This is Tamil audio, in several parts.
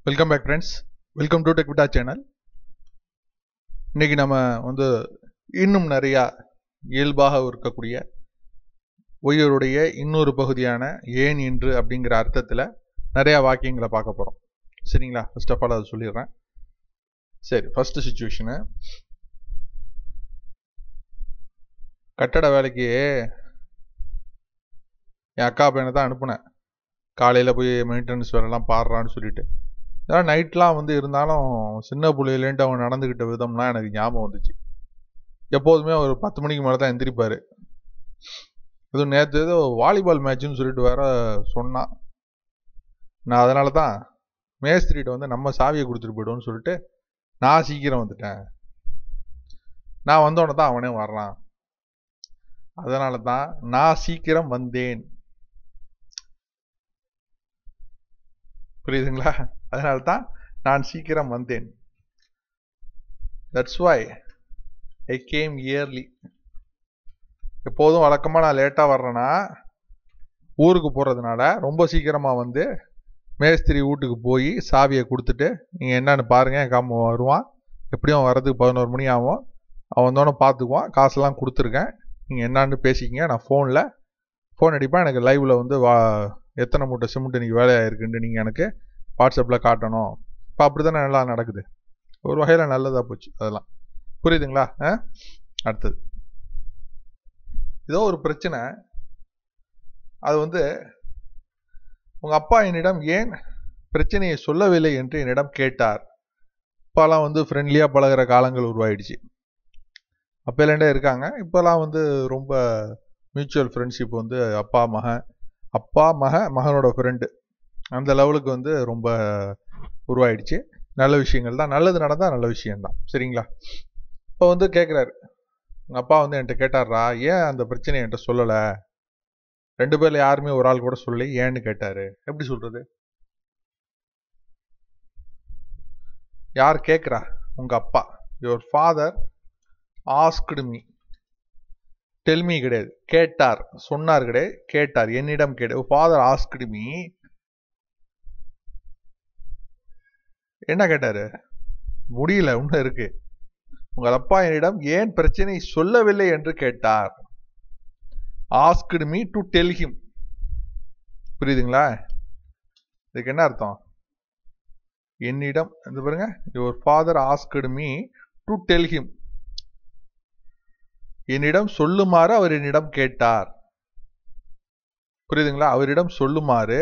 welcome back friends welcome to டெக்விட்டா சேனல் இன்னைக்கு நம்ம வந்து இன்னும் நிறையா இயல்பாக இருக்கக்கூடிய ஒய்யருடைய இன்னொரு பகுதியான ஏன் என்று அப்படிங்கிற அர்த்தத்தில் நிறையா வாக்கியங்களை பார்க்க போகிறோம் சரிங்களா ஃபர்ஸ்ட் ஆஃப் ஆல் அதை சொல்லிடுறேன் சரி ஃபர்ஸ்ட் சுச்சுவேஷனு கட்டட வேலைக்கு என் அக்கா பையனை தான் அனுப்புனேன் காலையில் போய் மெயின்டெனன்ஸ் வேலைலாம் பாடுறான்னு சொல்லிட்டு அதான் நைட்லாம் வந்து இருந்தாலும் சின்ன பிள்ளையிலேன்ட்டு அவன் நடந்துக்கிட்ட விதம்லாம் எனக்கு ஞாபகம் வந்துச்சு எப்போதுமே ஒரு பத்து மணிக்கு மேலே தான் எந்திரிப்பார் இதுவும் நேற்று ஏதோ வாலிபால் மேட்ச்னு சொல்லிட்டு வேற சொன்னான் நான் அதனால தான் மேஸ்திரிட்ட வந்து நம்ம சாவியை கொடுத்துட்டு போய்டுவோம்னு சொல்லிட்டு நான் சீக்கிரம் வந்துட்டேன் நான் வந்தோடனே தான் அவனே வர்றான் அதனால தான் நான் சீக்கிரம் வந்தேன் புரியுதுங்களா அதனால தான் நான் சீக்கிரம் வந்தேன் that's why I came early எப்போதும் வழக்கமாக நான் லேட்டாக வர்றேன்னா ஊருக்கு போகிறதுனால ரொம்ப சீக்கிரமாக வந்து மேஸ்திரி வீட்டுக்கு போய் சாவியை கொடுத்துட்டு நீங்கள் என்னன்னு பாருங்கள் என் காம வருவான் எப்படியும் வர்றதுக்கு பதினோரு மணி ஆகும் அவன் வந்தோடனே பார்த்துக்குவான் காசெல்லாம் கொடுத்துருக்கேன் நீங்கள் என்னான்னு பேசிக்கிங்க நான் ஃபோனில் ஃபோன் அடிப்பேன் எனக்கு லைவில் வந்து வா எத்தனை மூட்டை சிமெண்ட் இன்றைக்கி வேலையாக இருக்குன்ட்டு நீங்கள் எனக்கு வாட்ஸ்அப்பில் காட்டணும் இப்போ அப்படி தானே நல்லா நடக்குது ஒரு வகையில் நல்லதாக போச்சு அதெல்லாம் புரியுதுங்களா ஆ அடுத்தது ஏதோ ஒரு பிரச்சனை அது வந்து உங்கள் அப்பா என்னிடம் ஏன் பிரச்சனையை சொல்லவில்லை என்று என்னிடம் கேட்டார் அப்போலாம் வந்து ஃப்ரெண்ட்லியாக பழகிற காலங்கள் உருவாயிடுச்சு அப்போலேண்டே இருக்காங்க இப்போலாம் வந்து ரொம்ப மியூச்சுவல் ஃப்ரெண்ட்ஷிப் வந்து அப்பா மகன் அப்பா மக மகனோட ஃப்ரெண்டு அந்த லெவலுக்கு வந்து ரொம்ப உருவாயிடுச்சு நல்ல விஷயங்கள் தான் நல்லது நடந்தால் நல்ல விஷயம்தான் சரிங்களா இப்போ வந்து கேட்குறாரு உங்கள் அப்பா வந்து என்கிட்ட கேட்டார்ரா ஏன் அந்த பிரச்சனையை என்கிட்ட சொல்லலை ரெண்டு பேர்ல யாருமே ஒரு ஆள் கூட சொல்லி ஏன்னு கேட்டாரு எப்படி சொல்றது யார் கேட்குறா உங்க அப்பா your father asked me tell me கிடையாது கேட்டார் சொன்னார் கிடையாது கேட்டார் என்னிடம் கேட்டு ஃபாதர் ஆஸ்க்டு மீ என்ன கேட்டாரு முடியல இன்னும் இருக்கு உங்கள் அப்பா என்னிடம் ஏன் பிரச்சனை சொல்லவில்லை என்று கேட்டார் asked me to tell him புரியுதுங்களா இதுக்கு என்ன அர்த்தம் என்னிடம் இந்த பாருங்க your father asked me to tell him என்னிடம் சொல்லுமாறு அவர் என்னிடம் கேட்டார் புரியுதுங்களா அவரிடம் சொல்லுமாறு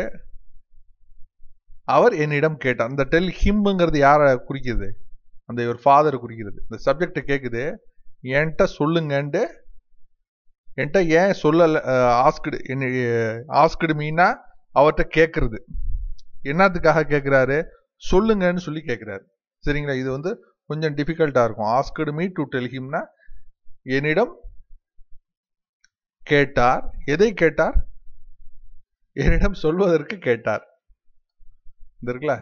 அவர் என்னிடம் கேட்டார் அந்த டெல் ஹிம்ங்கிறது யாரை குறிக்கிறது அந்த இவர் ஃபாதர் குறிக்கிறது இந்த சப்ஜெக்ட் கேட்குது என்கிட்ட சொல்லுங்கன்ட்டு என்கிட்ட ஏன் சொல்லலை ஆஸ்குடு என்ன ஆஸ்குடு மீனா அவர்கிட்ட கேட்கறது என்னத்துக்காக கேட்குறாரு சொல்லுங்கன்னு சொல்லி கேட்குறாரு சரிங்களா இது வந்து கொஞ்சம் டிஃபிகல்ட்டாக இருக்கும் ஆஸ்குடு மீ டு டெல் ஹிம்னா என்னிடம் கேட்டார் எதை கேட்டார் என்னிடம் சொல்வதற்கு கேட்டார் இந்த இருக்குல்ல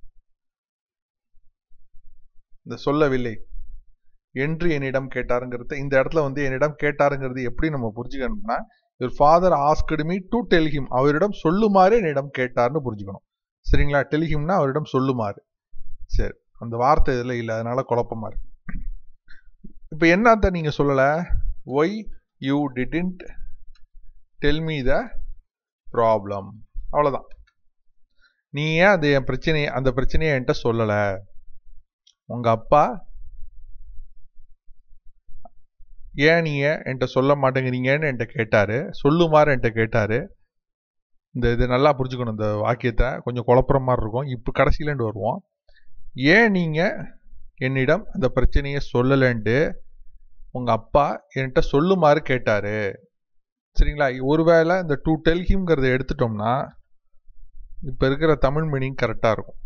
இந்த சொல்லவில்லை என்று என்னிடம் கேட்டாருங்கிறது இந்த இடத்துல வந்து என்னிடம் கேட்டாருங்கிறது எப்படி நம்ம புரிஞ்சுக்கணும்னா இவர் father asked me to tell him அவரிடம் சொல்லுமாறு என்னிடம் கேட்டார்னு புரிஞ்சுக்கணும் சரிங்களா டெல்ஹிம்னா அவரிடம் சொல்லுமாறு சரி அந்த வார்த்தை இதில் இல்லை அதனால குழப்பமா இருக்கு இப்போ என்னத்த நீங்க சொல்லல why you didn't tell me the problem அவ்வளோதான் நீ ஏன் அது என் பிரச்சனையை அந்த பிரச்சனையை என்கிட்ட சொல்லலை உங்க அப்பா ஏன் நீங்க என்கிட்ட சொல்ல மாட்டேங்கிறீங்கன்னு என்கிட்ட கேட்டாரு சொல்லுமாறு என்கிட்ட கேட்டாரு இந்த இது நல்லா புரிஞ்சுக்கணும் இந்த வாக்கியத்தை கொஞ்சம் குழப்புற மாதிரி இருக்கும் இப்போ கடைசியிலேருந்து வருவோம் ஏன் நீங்க என்னிடம் அந்த பிரச்சனையை சொல்லலைன்ட்டு உங்க அப்பா என்கிட்ட சொல்லுமாறு கேட்டாரு சரிங்களா ஒருவேளை இந்த டூ டெல்ஹிம்ங்கிறத எடுத்துட்டோம்னா இப்போ இருக்கிற தமிழ் மீனிங் கரெக்டாக இருக்கும்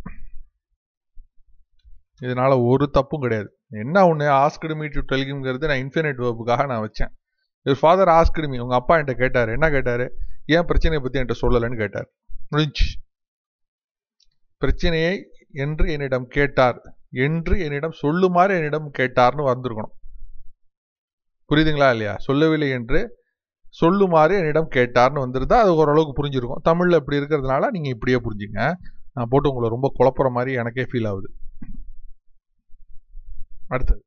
இதனால ஒரு தப்பும் கிடையாது என்ன ஒன்று ஆஸ்கடு மீ டு டெல்கிம்ங்கிறது நான் இன்ஃபினிட் வேர்புக்காக நான் வச்சேன் இவர் ஃபாதர் ஆஸ்கடு மீ உங்கள் அப்பா என்கிட்ட கேட்டார் என்ன கேட்டார் ஏன் பிரச்சனையை பற்றி என்கிட்ட சொல்லலைன்னு கேட்டார் முடிஞ்சு பிரச்சனையை என்று என்னிடம் கேட்டார் என்று என்னிடம் சொல்லுமாறு என்னிடம் கேட்டார்னு வந்திருக்கணும் புரியுதுங்களா இல்லையா சொல்லவில்லை என்று சொல்லுமாறு என்னிடம் கேட்டார்னு வந்துருந்தா அது ஓரளவுக்கு புரிஞ்சிருக்கும் தமிழில் இப்படி இருக்கிறதுனால நீங்கள் இப்படியே புரிஞ்சுங்க நான் போட்டு உங்களை ரொம்ப குழப்புற மாதிரி எனக்கே ஃபீல் ஆகுது அடுத்தது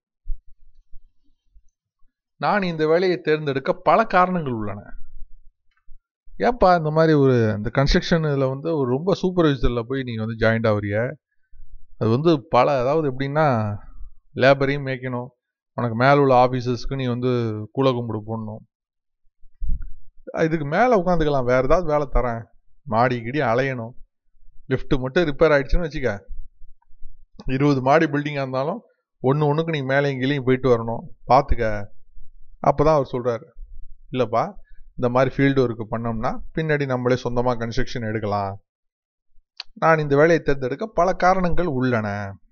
நான் இந்த வேலையை தேர்ந்தெடுக்க பல காரணங்கள் உள்ளன ஏப்பா இந்த மாதிரி ஒரு இந்த கன்ஸ்ட்ரக்ஷன் இதில் வந்து ஒரு ரொம்ப சூப்பர்வைசரில் போய் நீங்கள் வந்து ஜாயின்ட் ஆகுறிய அது வந்து பல அதாவது எப்படின்னா லேபரையும் மேய்க்கணும் உனக்கு மேலே உள்ள ஆஃபீஸர்ஸ்க்கு நீ வந்து கூல கும்பிடு போடணும் இதுக்கு மேலே உட்காந்துக்கலாம் வேறு ஏதாவது வேலை தரேன் மாடி கிடி அலையணும் லிஃப்ட்டு மட்டும் ரிப்பேர் ஆயிடுச்சுன்னு வச்சுக்க இருபது மாடி பில்டிங்காக இருந்தாலும் ஒன்று ஒன்றுக்கு நீ மேலேயும் கீழேயும் போயிட்டு வரணும் பார்த்துக்க அப்போ தான் அவர் சொல்கிறாரு இல்லைப்பா இந்த மாதிரி ஃபீல்டு ஒர்க்கு பண்ணோம்னா பின்னாடி நம்மளே சொந்தமாக கன்ஸ்ட்ரக்ஷன் எடுக்கலாம் நான் இந்த வேலையை தேர்ந்தெடுக்க பல காரணங்கள் உள்ளன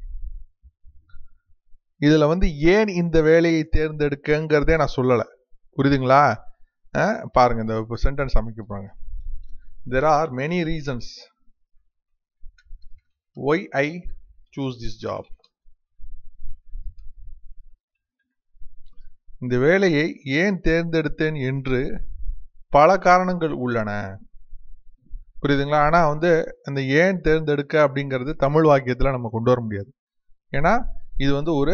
இதில் வந்து ஏன் இந்த வேலையை தேர்ந்தெடுக்கங்கிறதே நான் சொல்லலை புரியுதுங்களா பாருங்க இந்த இப்போ சென்டென்ஸ் அமைக்க போறாங்க there are many reasons why I choose this job இந்த வேலையை ஏன் தேர்ந்தெடுத்தேன் என்று பல காரணங்கள் உள்ளன புரியுதுங்களா ஆனால் வந்து அந்த ஏன் தேர்ந்தெடுக்க அப்படிங்கிறது தமிழ் வாக்கியத்தில் நம்ம கொண்டு வர முடியாது ஏன்னா இது வந்து ஒரு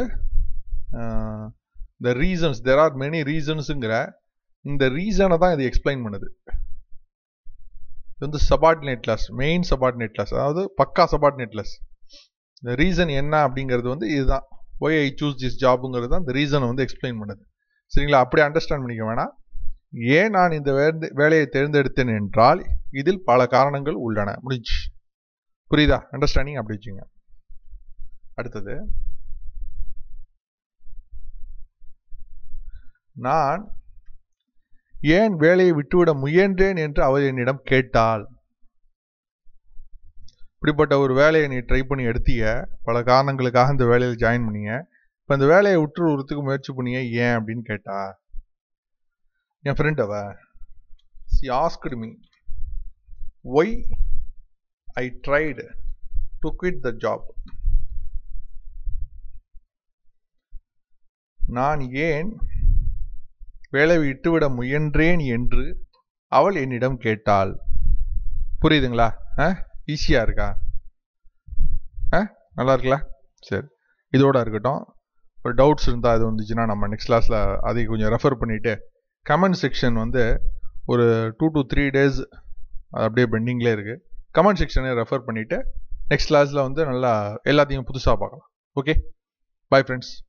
the reasons there are many ரீசன்ஸுங்கிற இந்த ரீசனை தான் இது எக்ஸ்பிளைன் பண்ணுது இது வந்து subordinate clause main subordinate clause அதாவது பக்கா சபார்டினேட் கிளாஸ் இந்த ரீசன் என்ன அப்படிங்கிறது வந்து இதுதான் ஒய் ஐ சூஸ் திஸ் ஜாபுங்கிறது தான் இந்த ரீசனை வந்து எக்ஸ்பிளைன் பண்ணுது சரிங்களா அப்படி அண்டர்ஸ்டாண்ட் பண்ணிக்க வேணாம் ஏன் நான் இந்த வேலையை தேர்ந்தெடுத்தேன் என்றால் இதில் பல காரணங்கள் உள்ளன முடிஞ்சு புரியுதா அண்டர்ஸ்டாண்டிங் அப்படி வச்சுங்க அடுத்தது நான் ஏன் வேலையை விட்டுவிட முயன்றேன் என்று அவர் என்னிடம் கேட்டாள் இப்படிப்பட்ட ஒரு வேலையை நீ ட்ரை பண்ணி எடுத்தீங்க பல காரணங்களுக்காக இந்த வேலையில் ஜாயின் பண்ணீங்க இப்போ இந்த வேலையை விட்டுறதுக்கு முயற்சி பண்ணீங்க ஏன் அப்படின்னு கேட்டா என் ஃப்ரெண்ட் அவ she asked me why I tried to quit the job நான் ஏன் வேலை விட்டுவிட முயன்றேன் என்று அவள் என்னிடம் கேட்டாள் புரியுதுங்களா ஆ ஈஸியாக இருக்கா ஆ நல்லா இருக்குல்ல சரி இதோட இருக்கட்டும் ஒரு டவுட்ஸ் இருந்தால் அது வந்துச்சுன்னா நம்ம நெக்ஸ்ட் கிளாஸில் அதை கொஞ்சம் ரெஃபர் பண்ணிவிட்டு கமெண்ட் செக்ஷன் வந்து ஒரு டூ டு த்ரீ டேஸ் அது அப்படியே பெண்டிங்லேயே இருக்குது கமெண்ட் செக்ஷனை ரெஃபர் பண்ணிவிட்டு நெக்ஸ்ட் கிளாஸில் வந்து நல்லா எல்லாத்தையும் புதுசாக பார்க்கலாம் ஓகே பாய் ஃப்ரெண்ட்ஸ்